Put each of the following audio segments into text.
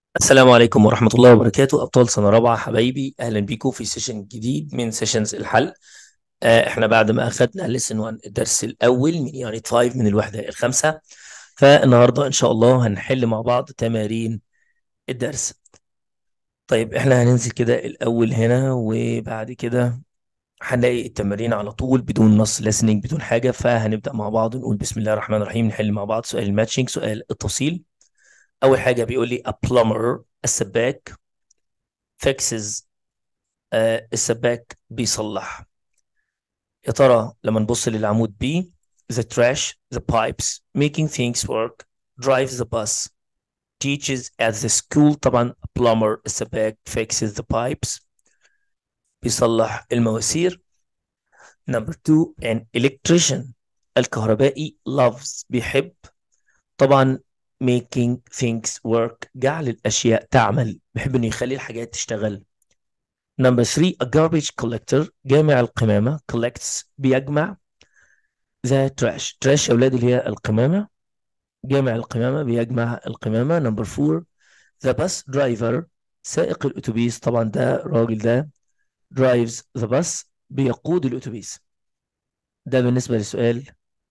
السلام عليكم ورحمة الله وبركاته أبطال سنة رابعة حبايبي أهلا بيكم في سيشن جديد من سيشنز الحل آه إحنا بعد ما أخدنا لسن 1 الدرس الأول من يونت 5 من الوحدة الخامسة فالنهاردة إن شاء الله هنحل مع بعض تمارين الدرس طيب إحنا هننزل كده الأول هنا وبعد كده هنلاقي التمارين على طول بدون نص listening بدون حاجة فهنبدأ مع بعض نقول بسم الله الرحمن الرحيم نحل مع بعض سؤال الماتشنج سؤال التفصيل أول حاجة بيقول لي a plumber السباك fixes آه السباك بيصلح يا ترى لما نبص للعمود B the trash the pipes making things work drives the bus teaches at the school طبعا a plumber السباك fixes the pipes بيصلح المواسير number two an electrician الكهربائي loves بيحب طبعا making things work جعل الأشياء تعمل بيحب إنه يخلي الحاجات تشتغل Number three, a garbage collector جامع القمامة collects بيجمع the trash trash يا أولاد اللي هي القمامة جامع القمامة بيجمع القمامة Number four, the bus driver سائق الأتوبيس طبعا ده راجل ده drives the bus بيقود الأتوبيس ده بالنسبة للسؤال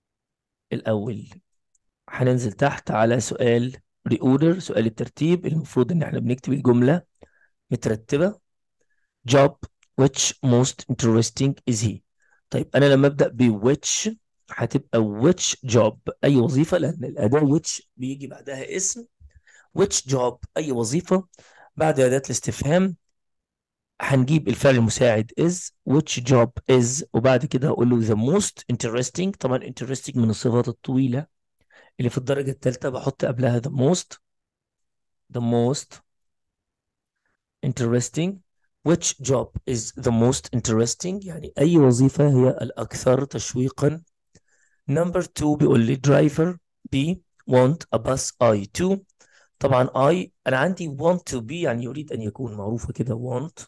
الأول هننزل تحت على سؤال reorder سؤال الترتيب المفروض إن احنا بنكتب الجملة مترتبة job which most interesting is he طيب انا لما ابدا ب which هتبقى which job اي وظيفه لان الاداه which بيجي بعدها اسم which job اي وظيفه بعد اداه الاستفهام هنجيب الفعل المساعد is which job is وبعد كده هقول له the most interesting طبعا interesting من الصفات الطويله اللي في الدرجه الثالثه بحط قبلها the most the most interesting Which job is the most interesting يعني أي وظيفة هي الأكثر تشويقا Number two بيقول لي driver B want a bus I to طبعا I أنا عندي want to be يعني يريد أن يكون معروفة كده want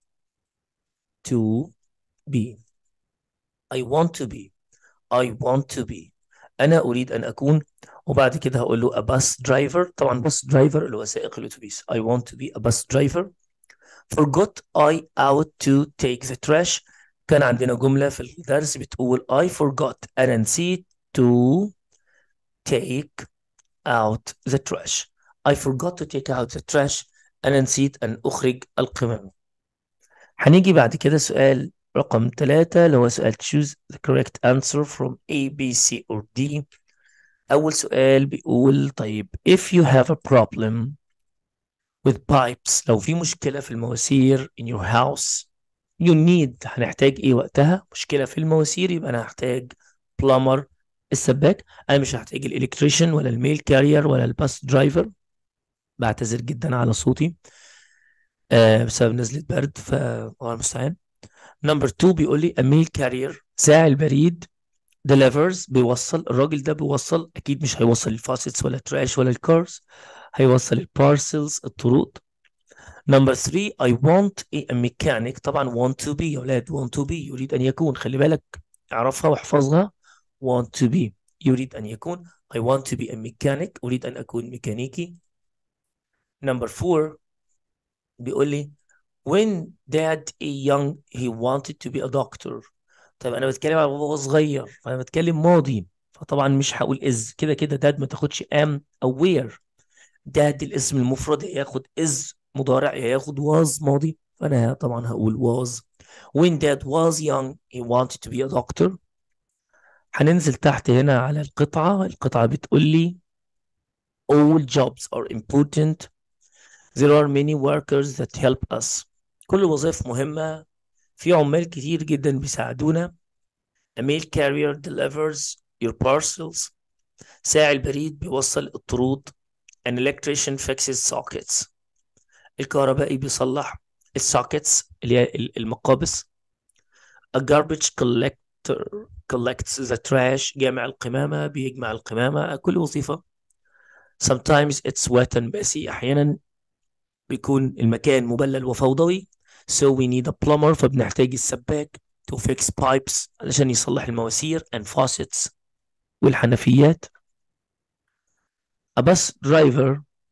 to be I want to be I want to be أنا أريد أن أكون وبعد كده هقول له a bus driver طبعا bus driver اللي هو سائق الأتوبيس I want to be a bus driver forgot I out to take the trash كان عندنا جملة في الدرس بتقول I forgot أنا نسيت to take out the trash I forgot to take out the trash أنا نسيت أن أخرج القمامة هنيجي بعد كده سؤال رقم ثلاثة اللي هو سؤال choose the correct answer from A, B, C or D أول سؤال بيقول طيب if you have a problem with pipes لو في مشكلة في المواسير in your house you need هنحتاج ايه وقتها مشكلة في المواسير يبقى انا هحتاج plumber السباك انا مش هحتاج الالكتريشن ولا الميل كارير ولا الباس درايفر بعتذر جدا على صوتي آه بسبب نزلة برد فالله المستعان نمبر 2 بيقول لي a mail carrier ساعي البريد delivers بيوصل الراجل ده بيوصل اكيد مش هيوصل الفاسيتس ولا التراش ولا الكارز هيوصل البارسلز الطرود نمبر 3 I want a mechanic طبعا want to be يا ولاد want to be يريد أن يكون خلي بالك اعرفها واحفظها want to be يريد أن يكون I want to be a mechanic أريد أن أكون ميكانيكي نمبر 4 بيقول لي when dad a young he wanted to be a doctor طيب أنا بتكلم على وهو صغير فأنا بتكلم ماضي فطبعا مش هقول is كده كده dad ما تاخدش am أو where dad الاسم المفرد هياخد is مضارع هياخد was ماضي فأنا طبعا هقول was when dad was young he wanted to be a doctor هننزل تحت هنا على القطعة القطعة بتقول لي all jobs are important there are many workers that help us كل وظائف مهمة في عمال كتير جدا بيساعدونا a mail carrier delivers your parcels ساعي البريد بيوصل الطرود an electrician fixes sockets الكهربائي بيصلح السوكيتس اللي هي المقابس a garbage collector collects the trash جامع القمامة بيجمع القمامة كل وظيفة sometimes it's wet and messy أحيانا بيكون المكان مبلل وفوضوي so we need a plumber فبنحتاج السباك to fix pipes علشان يصلح المواسير and faucets والحنفيات a bus driver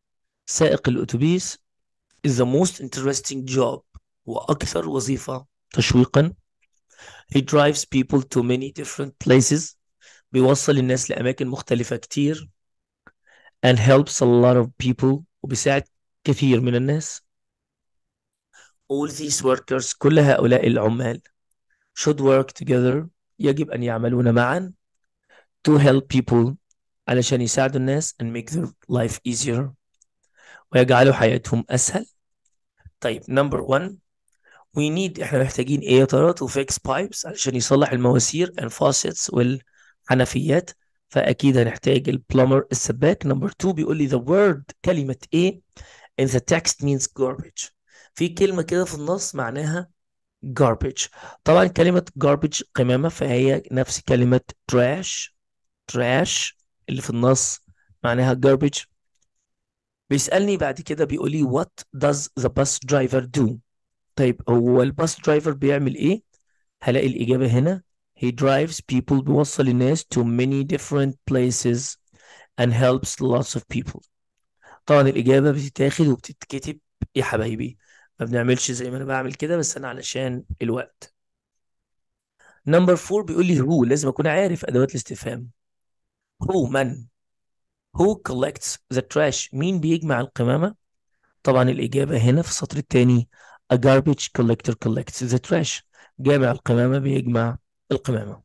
سائق الأتوبيس is the most interesting job وأكثر وظيفة تشويقا he drives people to many different places بيوصل الناس لأماكن مختلفة كتير and helps a lot of people وبيساعد كثير من الناس all these workers كل هؤلاء العمال should work together يجب أن يعملون معا to help people علشان يساعدوا الناس and make their life easier ويجعلوا حياتهم أسهل طيب number one we need احنا محتاجين ايه يا ترى to fix pipes علشان يصلح المواسير and faucets والحنفيات فأكيد هنحتاج البلمر السباك number two بيقول لي the word كلمة ايه in the text means garbage في كلمة كده في النص معناها garbage طبعا كلمة garbage قمامة فهي نفس كلمة trash trash اللي في النص معناها garbage بيسألني بعد كده بيقول لي what does the bus driver do طيب هو الباص درايفر بيعمل ايه هلاقي الإجابة هنا he drives people بيوصل الناس to many different places and helps lots of people طبعا الإجابة بتتاخد وبتتكتب يا حبايبي ما بنعملش زي ما انا بعمل كده بس انا علشان الوقت نمبر فور بيقول لي هو لازم اكون عارف ادوات الاستفهام هو من who collects the trash مين بيجمع القمامة طبعا الإجابة هنا في السطر الثاني a garbage collector collects the trash جامع القمامة بيجمع القمامة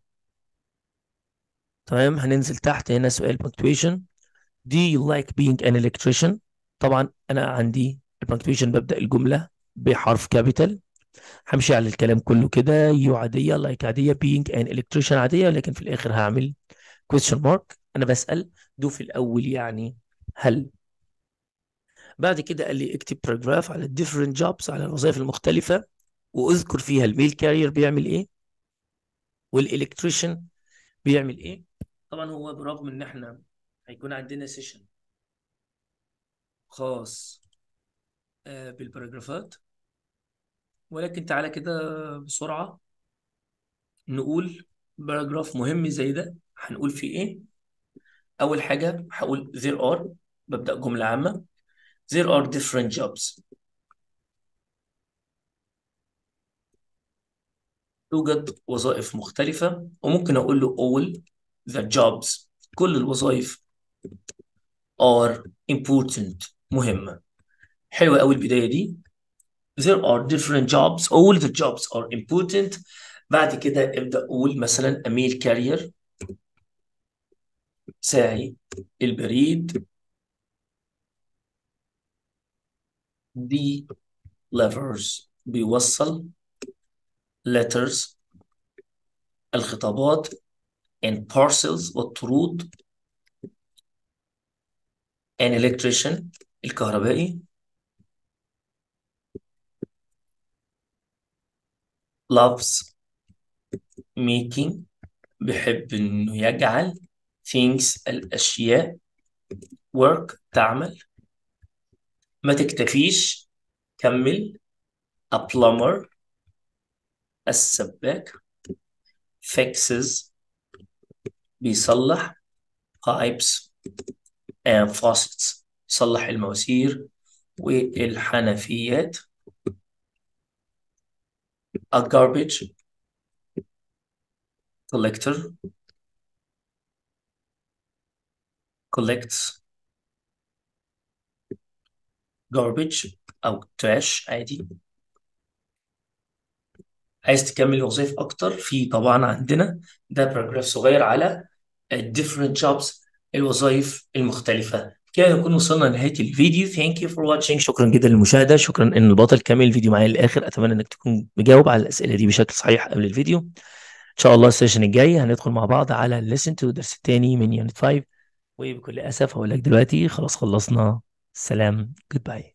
تمام هننزل تحت هنا سؤال punctuation do you like being an electrician طبعا أنا عندي البنكتويشن ببدأ الجملة بحرف كابيتال همشي على الكلام كله كده يو عادية لايك عادية being an electrician عادية لكن في الآخر هعمل question mark أنا بسأل دو في الأول يعني هل بعد كده قال لي اكتب باراجراف على different jobs على الوظائف المختلفة واذكر فيها الميل كارير بيعمل ايه والالكتريشن بيعمل ايه طبعا هو برغم ان احنا هيكون عندنا سيشن خاص آه، بالباراجرافات ولكن تعالى كده بسرعة نقول باراجراف مهم زي ده هنقول فيه ايه اول حاجة هقول there are ببدأ جملة عامة there are different jobs توجد وظائف مختلفة وممكن أقول له all the jobs كل الوظائف are important مهمة حلوة أوي البداية دي there are different jobs all the jobs are important بعد كده ابدأ قول مثلا a mail carrier ساعي البريد delivers بيوصل letters الخطابات and parcels والطرود an electrician الكهربائي loves making بيحب انه يجعل things الاشياء work تعمل ما تكتفيش كمل a plumber السباك fixes بيصلح pipes and faucets يصلح المواسير والحنفيات a garbage collector collects garbage أو trash عادي عايز تكمل وظائف أكتر في طبعا عندنا ده باراجراف صغير على different jobs الوظائف المختلفة كده نكون وصلنا لنهاية الفيديو thank you for watching شكرا جدا للمشاهدة شكرا ان البطل كمل الفيديو معايا للآخر أتمنى انك تكون مجاوب على الأسئلة دي بشكل صحيح قبل الفيديو إن شاء الله السيشن الجاي هندخل مع بعض على listen to الدرس الثاني من يونت 5 وبكل أسف هقول لك دلوقتي خلاص خلصنا سلام goodbye